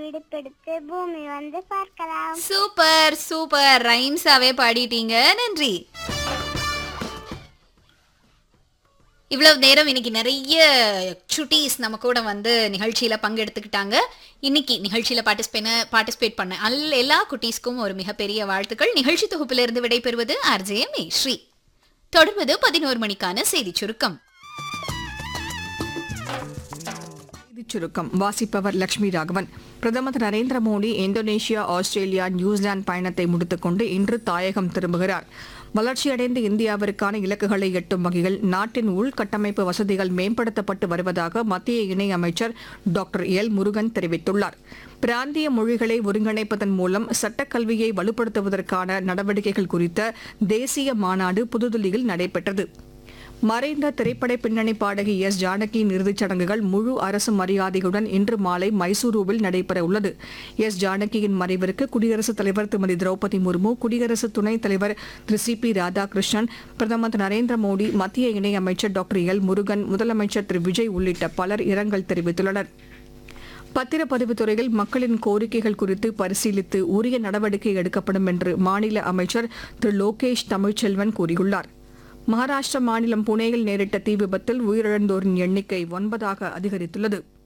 விடுப்பெடுத்து பூமி வந்து பார்க்கலாம் சூப்பர் சூப்பர் ரைம்ஸாவே பாடிட்டீங்க நன்றி இவ்வளவு நேரம் இன்னைக்கு நிறைய சுட்டீஸ் நம்ம கூட வந்து நிகழ்ச்சியில பங்கெடுத்துக்கிட்டாங்க இன்னைக்கு நிகழ்ச்சியில பார்ட்டிசிபேட் பார்ட்டிசிபேட் பண்ண அல் எல்லா குட்டீஸ்க்கும் ஒரு மிகப்பெரிய வாழ்த்துக்கள் நிகழ்ச்சி தொகுப்பிலிருந்து விடைபெறுவது ஆர்ஜே மே ஸ்ரீ தொடர்வது பதினோரு மணிக்கான செய்தி சுருக்கம் செய்திச் சுருக்கம் வாசிப்பவர் லட்சுமி ராகவன் பிரதமர் திரு Narendra Modi Indonesia Australia New Zealand பயணத்தை முடித்துக்கொண்டு இன்று தாயகம் திரும்புகிறார் வளர்ச்சியடைந்த இந்தியாவிற்கான இலக்குகளை எட்டும் வகையில் நாட்டின் உள்கட்டமைப்பு வசதிகள் மேம்படுத்தப்பட்டு வருவதாக மத்திய இணையமைச்சர் டாக்டர் எல் முருகன் தெரிவித்துள்ளார் பிராந்திய மொழிகளை ஒருங்கிணைப்பதன் மூலம் சட்டக்கல்வியை வலுப்படுத்துவதற்கான நடவடிக்கைகள் குறித்த தேசிய மாநாடு புதுதில்லியில் நடைபெற்றது மறைந்த திரைப்பட பின்னணி பாடகி எஸ் ஜானகியின் இறுதிச் சடங்குகள் முழு அரசு மரியாதையுடன் இன்று மாலை மைசூருவில் நடைபெற உள்ளது எஸ் ஜானகியின் மறைவிற்கு குடியரசுத் தலைவர் திருமதி திரௌபதி முர்மு குடியரசு துணைத் தலைவர் திரு சி பி ராதாகிருஷ்ணன் பிரதமர் திரு நரேந்திர மோடி மத்திய இணையமைச்சர் டாக்டர் எல் முருகன் முதலமைச்சர் திரு விஜய் உள்ளிட்ட பலர் இரங்கல் தெரிவித்துள்ளனர் பத்திரப்பதிவு துறையில் மக்களின் கோரிக்கைகள் குறித்து பரிசீலித்து உரிய நடவடிக்கை எடுக்கப்படும் என்று மாநில அமைச்சர் திரு லோகேஷ் தமிழ்ச்செல்வன் கூறியுள்ளார் மகாராஷ்டிர மாநிலம் புனேயில் நேரிட்ட தீ விபத்தில் உயிரிழந்தோரின் எண்ணிக்கை ஒன்பதாக அதிகரித்துள்ளது